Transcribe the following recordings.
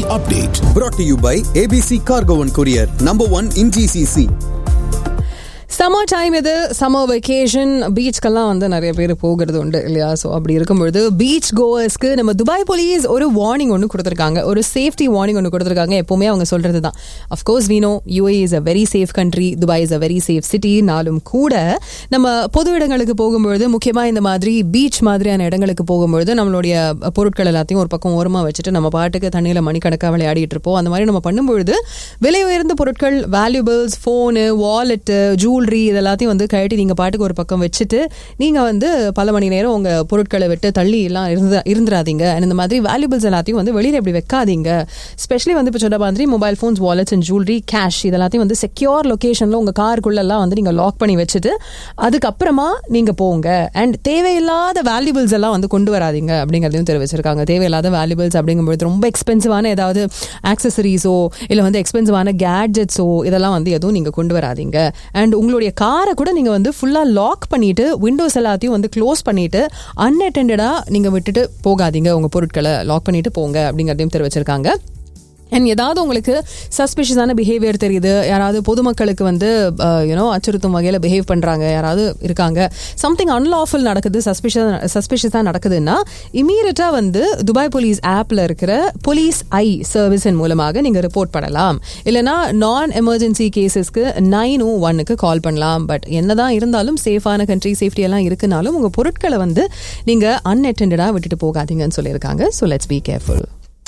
update brought to you by ABC Cargo and Courier, number one in GCC. Summer time இது summer vacation பீச்க்கெல்லாம் வந்து நிறைய பேர் போகிறது உண்டு இல்லையா ஸோ அப்படி இருக்கும்பொழுது பீச் கோவர்ஸ்க்கு நம்ம துபாய் போலீஸ் ஒரு வார்னிங் ஒன்று கொடுத்துருக்காங்க ஒரு சேஃப்டி வார்னிங் ஒன்று கொடுத்துருக்காங்க எப்போவுமே அவங்க சொல்கிறது தான் of course we know U A is a very safe country Dubai is a very safe சிட்டினாலும் கூட நம்ம பொது இடங்களுக்கு போகும்பொழுது முக்கியமாக இந்த மாதிரி பீச் மாதிரியான இடங்களுக்கு போகும்பொழுது நம்மளுடைய பொருட்கள் எல்லாத்தையும் ஒரு பக்கம் ஓரமாக வச்சுட்டு நம்ம பாட்டுக்கு தண்ணியில் மணிக்கணக்காக விளையாடிட்டு இருப்போம் அந்த மாதிரி நம்ம பண்ணும்பொழுது விலை உயர்ந்த பொருட்கள் வேல்யூபிள்ஸ் ஃபோனு வாலெட்டு ஜூல்ரி இது எல்லாத்தையும் வந்து கழட்டி நீங்கள் பாட்டுக்கு ஒரு பக்கம் வச்சுட்டு நீங்கள் வந்து பல மணி நேரம் உங்கள் பொருட்களை விட்டு தள்ளி எல்லாம் இருந்து இருந்துடாதீங்க And இந்த மாதிரி வேல்யூபிள்ஸ் எல்லாத்தையும் வந்து வெளியில் இப்படி வைக்காதீங்க ஸ்பெஷலி வந்து இப்போ சொன்ன மாதிரி mobile phones wallets and jewellery cash இதெல்லாத்தையும் வந்து செக்யூர் லொக்கேஷனில் உங்கள் காருக்குள்ளெல்லாம் வந்து நீங்கள் லாக் பண்ணி வச்சுட்டு அதுக்கப்புறமா நீங்கள் போங்க அண்ட் தேவையில்லாத வேல்யூபிள்ஸ் எல்லாம் வந்து கொண்டு வராதீங்க அப்படிங்கிறதையும் தெரிவிச்சிருக்காங்க தேவையில்லாத வேல்யூபிள்ஸ் அப்படிங்கும்போது ரொம்ப எக்ஸ்பென்சிவான ஏதாவது ஆக்சசரிஸோ இல்லை வந்து எக்ஸ்பென்சிவான கேட்ஜெட்ஸோ இதெல்லாம் வந்து எதுவும் நீங்கள் கொண்டு வராதீங்க அண்ட் உங்களுடைய காரை கூட நீங்கள் வந்து ஃபுல்லாக லாக் பண்ணிட்டு விண்டோஸ் எல்லாத்தையும் வந்து க்ளோஸ் பண்ணிட்டு அன்அட்டெண்டடாக நீங்கள் விட்டுட்டு போகாதீங்க உங்கள் பொருட்களை லாக் பண்ணிட்டு போங்க அப்படிங்கிறதையும் தெரிவிச்சிருக்காங்க அண்ட் ஏதாவது உங்களுக்கு சஸ்பிஷியஸான பிஹேவியர் தெரியுது யாராவது பொதுமக்களுக்கு வந்து யூனோ அச்சுறுத்தும் வகையில் பிஹேவ் பண்ணுறாங்க யாராவது இருக்காங்க சம்திங் அன்லாஃபுல் நடக்குது சஸ்பிஷியஸ் சஸ்பிஷியஸாக நடக்குதுன்னா இமீடியட்டாக வந்து துபாய் போலீஸ் ஆப்பில் இருக்கிற போலீஸ் ஐ சர்வீஸின் மூலமாக நீங்கள் ரிப்போர்ட் பண்ணலாம் இல்லைனா நான் எமர்ஜென்சி கேசஸ்க்கு நைன் ஓ ஒன்னுக்கு கால் பண்ணலாம் பட் என்னதான் இருந்தாலும் சேஃபான கண்ட்ரி சேஃப்டி எல்லாம் இருக்குனாலும் உங்கள் பொருட்களை வந்து நீங்கள் அன்அட்டெண்டடாக விட்டுட்டு போகாதீங்கன்னு சொல்லியிருக்காங்க so let's be careful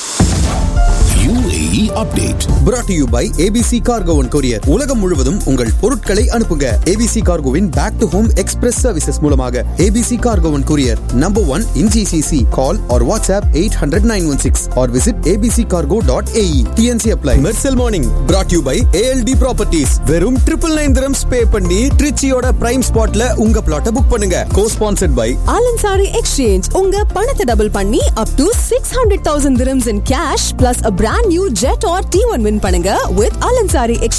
UAE update brought to you by ABC Cargo and Courier. உலகம் முழுவதும் உங்கள் பொருட்களை அனுப்புங்க ABC Cargoவின் back to home express services மூலமாக ABC Cargo and Courier, number one in GCC. Call or WhatsApp 800-916 or visit abccargo.ae. TNC apply. Mercel Morning brought to you by ALD Properties. வெறும் triple nine dirhams pay பண்ணி ட்ரிச்சியோட prime ஸ்பாட்ல உங்க பிளாட்டை book பண்ணுங்க cosponsored by Al Ansari exchange உங்க பணத்தை double பண்ணி up to six hundred thousand dirhams in cash plus a brand new jet R T one win பண்ணுங்க வித் ஆலன்சாரி எக்ஸ்சேஞ்ச்